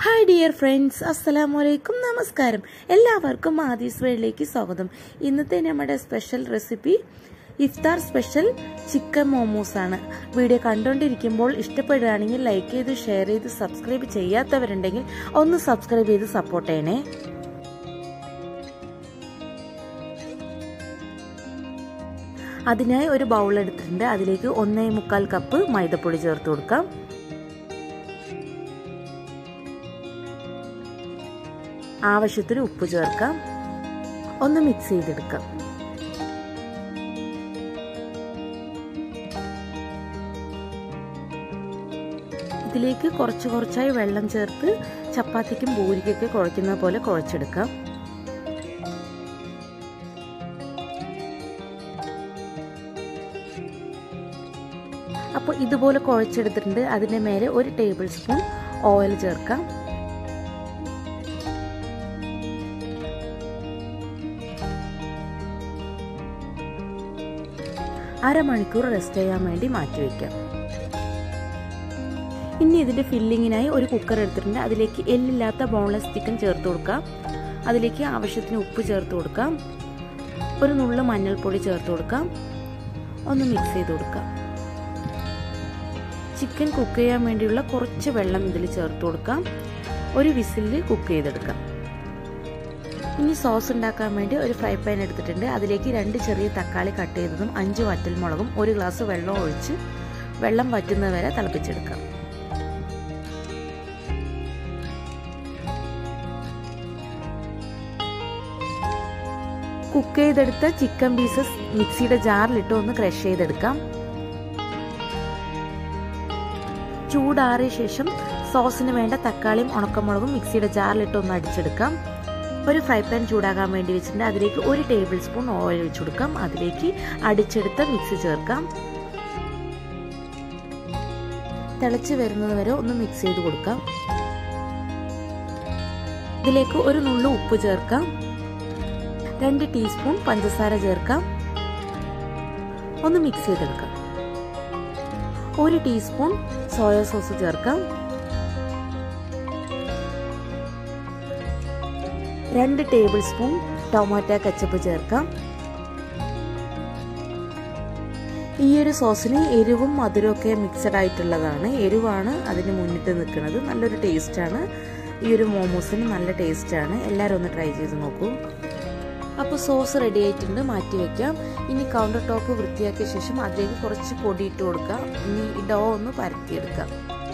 hi dear friends അസ്സലാമു അലൈക്കും നമസ്കാരം എല്ലാവർക്കും ആദീസ് വേളിലേക്ക് സ്വാഗതം ഇന്നത്തെ നമ്മുടെ സ്പെഷ്യൽ റെസിപ്പി ഇഫ്താർ സ്പെഷ്യൽ ചിക്കൻ മോമോസ് ആണ് വീഡിയോ കണ്ടുകൊണ്ടിരിക്കുമ്പോൾ ഇഷ്ടപ്പെടുകയാണെങ്കിൽ ലൈക്ക് ചെയ്ത് ഷെയർ ചെയ്ത് സബ്സ്ക്രൈബ് ചെയ്യാത്തവരുണ്ടെങ്കിൽ ഒന്ന് സബ്സ്ക്രൈബ് ചെയ്ത് സപ്പോർട്ട് ചെയ്യണേ അതിനായി ഒരു ബൗൾ എടുത്തിട്ടുണ്ട് അതിലേക്ക് ഒന്നേ മുക്കാൽ കപ്പ് മൈദപ്പൊടി ചേർത്ത് കൊടുക്കാം ആവശ്യത്തിന് ഉപ്പ് ചേർക്കാം ഒന്ന് മിക്സ് ചെയ്തെടുക്കാം ഇതിലേക്ക് കുറച്ച് കുറച്ചായി വെള്ളം ചേർത്ത് ചപ്പാത്തിക്കും പൂരിക്കൊക്കെ കുഴയ്ക്കുന്ന പോലെ കുഴച്ചെടുക്കാം അപ്പോൾ ഇതുപോലെ കുഴച്ചെടുത്തിട്ടുണ്ട് അതിൻ്റെ മേലെ ഒരു ടേബിൾ സ്പൂൺ ഓയിൽ ചേർക്കാം അരമണിക്കൂർ റെസ്റ്റ് ചെയ്യാൻ വേണ്ടി മാറ്റിവെക്കാം ഇനി ഇതിൻ്റെ ഫില്ലിങ്ങിനായി ഒരു കുക്കർ എടുത്തിട്ടുണ്ട് അതിലേക്ക് എല്ലില്ലാത്ത ബോൺലെസ് ചിക്കൻ ചേർത്ത് കൊടുക്കാം അതിലേക്ക് ആവശ്യത്തിന് ഉപ്പ് ചേർത്ത് കൊടുക്കാം ഒരു നുള്ള മഞ്ഞൾപ്പൊടി ചേർത്ത് കൊടുക്കാം ഒന്ന് മിക്സ് ചെയ്ത് കൊടുക്കാം ചിക്കൻ കുക്ക് ചെയ്യാൻ വേണ്ടിയുള്ള കുറച്ച് വെള്ളം ഇതിൽ ചേർത്ത് കൊടുക്കാം ഒരു വിസിലിൽ കുക്ക് ചെയ്തെടുക്കാം ഇനി സോസ് ഉണ്ടാക്കാൻ വേണ്ടി ഒരു ഫ്രൈ പാൻ എടുത്തിട്ടുണ്ട് അതിലേക്ക് രണ്ട് ചെറിയ തക്കാളി കട്ട് ചെയ്തതും അഞ്ച് വറ്റൽമുളകും ഒരു ഗ്ലാസ് വെള്ളം ഒഴിച്ച് വെള്ളം വറ്റുന്നത് വരെ തിളപ്പിച്ചെടുക്കാം കുക്ക് ചെയ്തെടുത്ത ചിക്കൻ പീസസ് മിക്സിയുടെ ജാറിലിട്ട് ഒന്ന് ക്രഷ് ചെയ്തെടുക്കാം ചൂടാറിയ ശേഷം സോസിന് വേണ്ട തക്കാളിയും ഉണക്കമുളകും മിക്സിയുടെ ജാറിലിട്ട് ഒന്ന് അടിച്ചെടുക്കാം ഒരു ഫ്രൈ പാൻ ചൂടാകാൻ വേണ്ടി വെച്ചിട്ടുണ്ട് അതിലേക്ക് ഒരു ടേബിൾ സ്പൂൺ ഓയിൽ ഒഴിച്ചു കൊടുക്കാം അതിലേക്ക് അടിച്ചെടുത്ത മിക്സ് ചേർക്കാം തിളച്ച് വരുന്നത് വരെ ഒന്ന് മിക്സ് ചെയ്ത് കൊടുക്കാം ഇതിലേക്ക് ഒരു നുള്ളു ഉപ്പ് ചേർക്കാം രണ്ട് ടീസ്പൂൺ പഞ്ചസാര ചേർക്കാം ഒന്ന് മിക്സ് ചെയ്തെടുക്കാം ഒരു ടീസ്പൂൺ സോയ സോസ് ചേർക്കാം രണ്ട് ടേബിൾ സ്പൂൺ ടൊമാറ്റോ കച്ചപ്പ് ചേർക്കാം ഈ ഒരു സോസിന് എരിവും മധുരമൊക്കെ മിക്സഡ് ആയിട്ടുള്ളതാണ് എരിവാണ് അതിന് മുന്നിട്ട് നിൽക്കുന്നത് നല്ലൊരു ടേസ്റ്റാണ് ഈ ഒരു മോമോസിന് നല്ല ടേസ്റ്റാണ് എല്ലാവരും ഒന്ന് ട്രൈ ചെയ്ത് നോക്കൂ അപ്പോൾ സോസ് റെഡി ആയിട്ടുണ്ട് മാറ്റി വെക്കാം ഇനി കൗണ്ടർ ടോപ്പ് വൃത്തിയാക്കിയ ശേഷം അതിലേക്ക് കുറച്ച് പൊടി ഇട്ട് കൊടുക്കാം ഇനി ഡോ ഒന്ന് പരത്തിയെടുക്കാം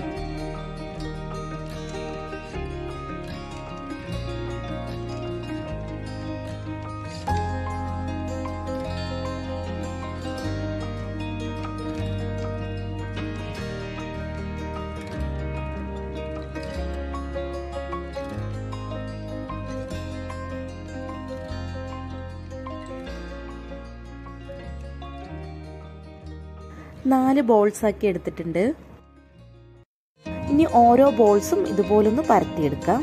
നാല് ബോൾസ് ആക്കി എടുത്തിട്ടുണ്ട് ഇനി ഓരോ ബോൾസും ഇതുപോലൊന്ന് പരത്തിയെടുക്കാം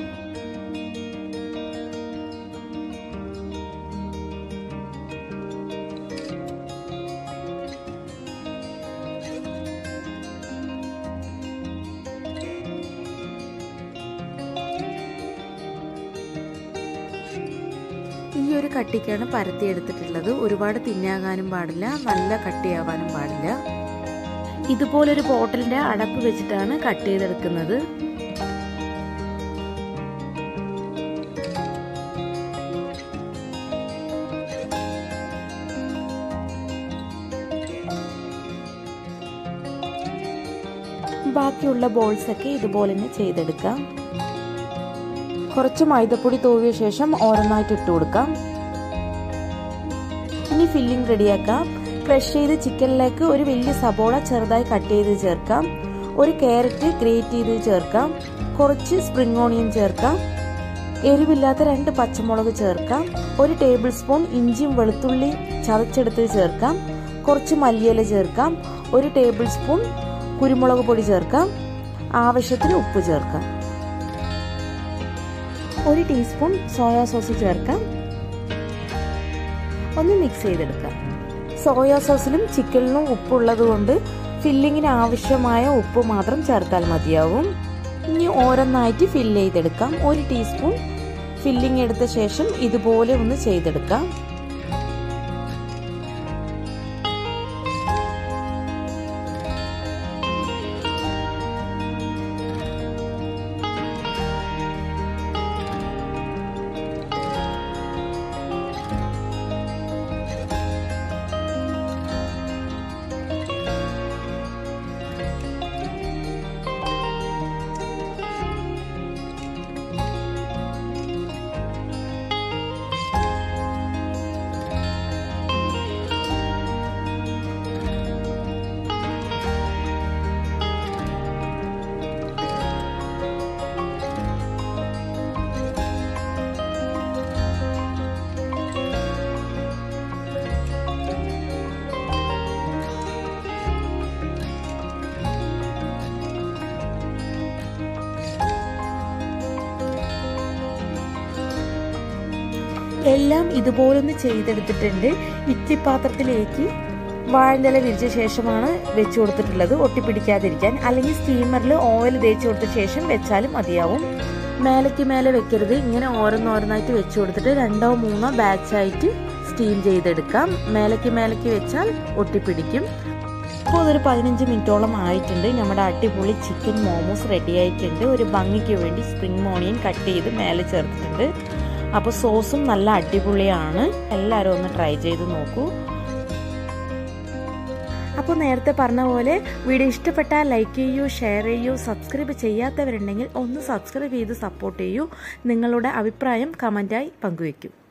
ഈ ഒരു കട്ടിക്കാണ് പരത്തിയെടുത്തിട്ടുള്ളത് ഒരുപാട് തിന്നാകാനും പാടില്ല നല്ല കട്ടിയാവാനും പാടില്ല ഇതുപോലൊരു ബോട്ടിലിന്റെ അടപ്പ് വെച്ചിട്ടാണ് കട്ട് ചെയ്തെടുക്കുന്നത് ബാക്കിയുള്ള ബോൾസ് ഒക്കെ ഇതുപോലെ തന്നെ ചെയ്തെടുക്കാം കുറച്ച് മൈദപ്പൊടി തൂവിയ ശേഷം ഓരോന്നായിട്ട് ഇട്ട് കൊടുക്കാം ഇനി ഫില്ലിംഗ് റെഡിയാക്കാം ക്രഷ് ചെയ്ത് ചിക്കനിലേക്ക് ഒരു വലിയ സബോള ചെറുതായി കട്ട് ചെയ്ത് ചേർക്കാം ഒരു ക്യാരറ്റ് ഗ്രേറ്റ് ചെയ്ത് ചേർക്കാം കുറച്ച് സ്പ്രിംഗ് ഓണിയൻ ചേർക്കാം എരിവില്ലാത്ത രണ്ട് പച്ചമുളക് ചേർക്കാം ഒരു ടേബിൾ സ്പൂൺ ഇഞ്ചിയും വെളുത്തുള്ളി ചതച്ചെടുത്ത് ചേർക്കാം കുറച്ച് മല്ലിയില ചേർക്കാം ഒരു ടേബിൾ സ്പൂൺ കുരുമുളക് പൊടി ചേർക്കാം ആവശ്യത്തിന് ഉപ്പ് ചേർക്കാം ഒരു ടീസ്പൂൺ സോയാ സോസ് ചേർക്കാം ഒന്ന് മിക്സ് ചെയ്തെടുക്കാം സോയാ സോസിലും ചിക്കനിലും ഉപ്പുള്ളത് കൊണ്ട് ഫില്ലിങ്ങിന് ആവശ്യമായ ഉപ്പ് മാത്രം ചേർത്താൽ മതിയാവും ഇനി ഓരോന്നായിട്ട് ഫില്ല് ചെയ്തെടുക്കാം ഒരു ടീസ്പൂൺ ഫില്ലിംഗ് എടുത്ത ശേഷം ഇതുപോലെ ഒന്ന് ചെയ്തെടുക്കാം എല്ലാം ഇതുപോലൊന്ന് ചെയ്തെടുത്തിട്ടുണ്ട് ഇഡ്ഡലി പാത്രത്തിലേക്ക് വാഴന്തല വിരിച്ച ശേഷമാണ് വെച്ചു കൊടുത്തിട്ടുള്ളത് ഒട്ടിപ്പിടിക്കാതിരിക്കാൻ അല്ലെങ്കിൽ സ്റ്റീമറിൽ ഓയിൽ തേച്ച് കൊടുത്ത ശേഷം വെച്ചാലും മതിയാവും മേലേക്ക് മേലെ വെക്കരുത് ഇങ്ങനെ ഓരോന്നോരോന്നായിട്ട് വെച്ചു കൊടുത്തിട്ട് രണ്ടോ മൂന്നോ ബാച്ചായിട്ട് സ്റ്റീം ചെയ്തെടുക്കാം മേലേക്ക് മേലേക്ക് വെച്ചാൽ ഒട്ടിപ്പിടിക്കും അപ്പോൾ അതൊരു പതിനഞ്ച് മിനിറ്റോളം ആയിട്ടുണ്ട് നമ്മുടെ അടിപൊളി ചിക്കൻ മോമോസ് റെഡി ആയിട്ടുണ്ട് ഒരു ഭംഗിക്ക് വേണ്ടി സ്പ്രിംഗ് ഓണിയൻ കട്ട് ചെയ്ത് മേലെ ചേർത്തിട്ടുണ്ട് അപ്പോൾ സോസും നല്ല അടിപൊളിയാണ് എല്ലാവരും ഒന്ന് ട്രൈ ചെയ്ത് നോക്കൂ അപ്പോൾ നേരത്തെ പറഞ്ഞ പോലെ വീഡിയോ ഇഷ്ടപ്പെട്ടാൽ ലൈക്ക് ചെയ്യൂ ഷെയർ ചെയ്യൂ സബ്സ്ക്രൈബ് ചെയ്യാത്തവരുണ്ടെങ്കിൽ ഒന്ന് സബ്സ്ക്രൈബ് ചെയ്ത് സപ്പോർട്ട് ചെയ്യൂ നിങ്ങളുടെ അഭിപ്രായം കമൻറ്റായി പങ്കുവയ്ക്കൂ